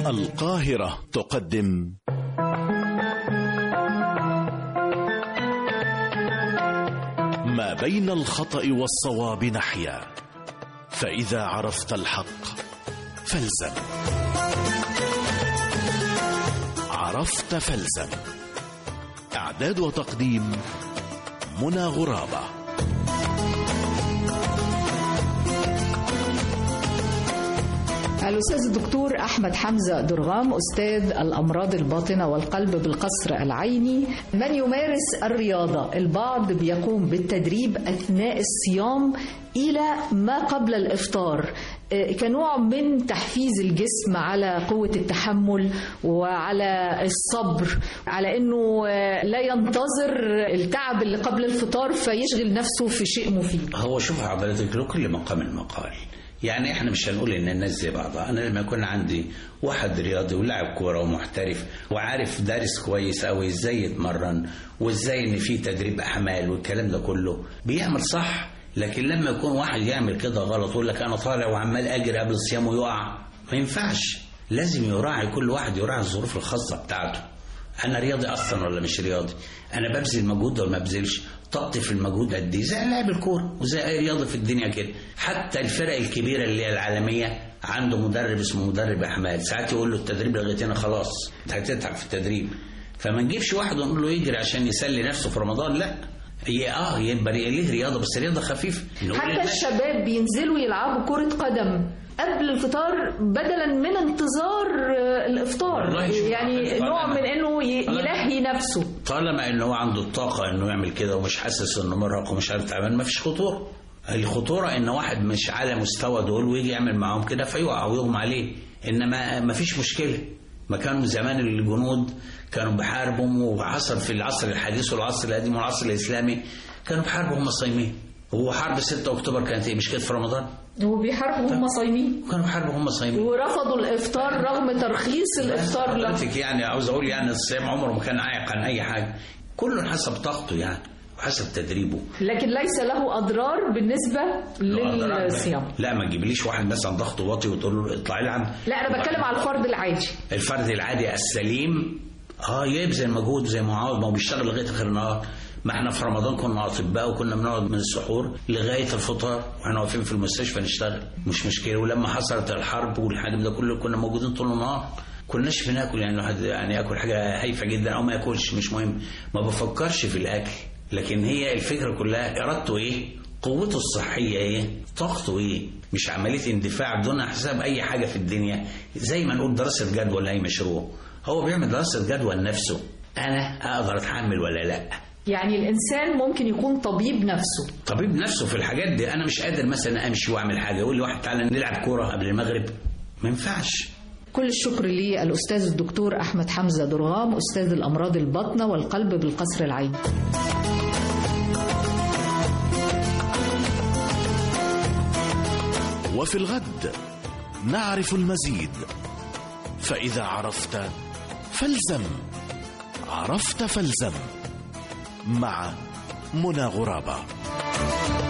القاهرة تقدم ما بين الخطأ والصواب نحيا فإذا عرفت الحق فالزم عرفت فالزم إعداد وتقديم منى غرابة الأستاذ الدكتور أحمد حمزة درغام أستاذ الأمراض الباطنة والقلب بالقصر العيني من يمارس الرياضة البعض بيقوم بالتدريب أثناء الصيام إلى ما قبل الإفطار كنوع من تحفيز الجسم على قوة التحمل وعلى الصبر على أنه لا ينتظر التعب اللي قبل الفطار فيشغل نفسه في شيء مفيد هو شوف حضرتك لكل مقام مقال يعني احنا مش هنقول ان الناس زي بعضها انا لما يكون عندي واحد رياضي ولاعب كوره ومحترف وعارف دارس كويس قوي ازاي يتمرن وازاي ان في تدريب احمال والكلام ده كله بيعمل صح لكن لما يكون واحد يعمل كده غلط ويقول لك انا طالع وعمال اجري قبل الصيام ويقع ما ينفعش لازم يراعي كل واحد يراعي الظروف الخاصه بتاعته انا رياضي اصلا ولا مش رياضي انا ببذل مجهود ولا ما ببذلش طاقتي في المجهود قد ايه زي لاعب الكوره وزي اي رياضه في الدنيا كده حتى الفرق الكبيره اللي هي العالميه عنده مدرب اسمه مدرب احمال ساعات يقول له التدريب لغايه هنا خلاص انت هتتعب في التدريب فما نجيبش واحد ونقول له يجري عشان يسلي نفسه في رمضان لا هي اه يبقى ليه رياضه بس رياضه خفيفه حتى الشباب بينزلوا يلعبوا كره قدم قبل الفطار بدلا من انتظار الافطار يعني نوع من انه يلهي نفسه طالما انه هو عنده الطاقه انه يعمل كده ومش حاسس انه مرهق ومش عارف تعبان ما فيش خطوره الخطوره ان واحد مش على مستوى دول ويجي يعمل معاهم كده فيقع ويغمى عليه انما ما فيش مشكله ما كانوا زمان الجنود كانوا بيحاربوا وحصل في العصر الحديث والعصر القديم والعصر الاسلامي كانوا بيحاربوا هم صايمين هو حرب 6 اكتوبر كانت ايه مش كانت في رمضان؟ وبيحاربوا هم صايمين كانوا بيحاربوا هم صايمين ورفضوا الافطار رغم ترخيص الافطار له يعني عاوز اقول يعني الصيام عمره ما كان عائق عن اي حاجه كل حسب طاقته يعني وحسب تدريبه لكن ليس له اضرار بالنسبه للصيام لا ما تجيبليش واحد مثلا ضغطه واطي وتقول له اطلعي لي عن لا انا بتكلم على الفرد العادي الفرد العادي السليم اه يبذل مجهود زي ما عاوز ما هو بيشتغل لغايه اخر النهار ما احنا في رمضان كنا اطباء وكنا بنقعد من السحور لغايه الفطار واحنا واقفين في المستشفى نشتغل مش مشكله ولما حصلت الحرب والحاجات ده كله كنا موجودين طول النهار كناش بناكل يعني الواحد يعني ياكل حاجه هايفه جدا او ما ياكلش مش مهم ما بفكرش في الاكل لكن هي الفكره كلها ارادته ايه قوته الصحيه ايه طاقته ايه مش عمليه اندفاع بدون حساب اي حاجه في الدنيا زي ما نقول دراسه جدوى لاي مشروع هو بيعمل دراسه جدوى لنفسه انا اقدر اتحمل ولا لا يعني الانسان ممكن يكون طبيب نفسه طبيب نفسه في الحاجات دي انا مش قادر مثلا امشي واعمل حاجه يقول لي واحد تعالى نلعب كوره قبل المغرب ما ينفعش كل الشكر للأستاذ الدكتور أحمد حمزة درغام أستاذ الأمراض الباطنة والقلب بالقصر العيني وفي الغد نعرف المزيد فإذا عرفت فالزم عرفت فالزم مع منى غرابه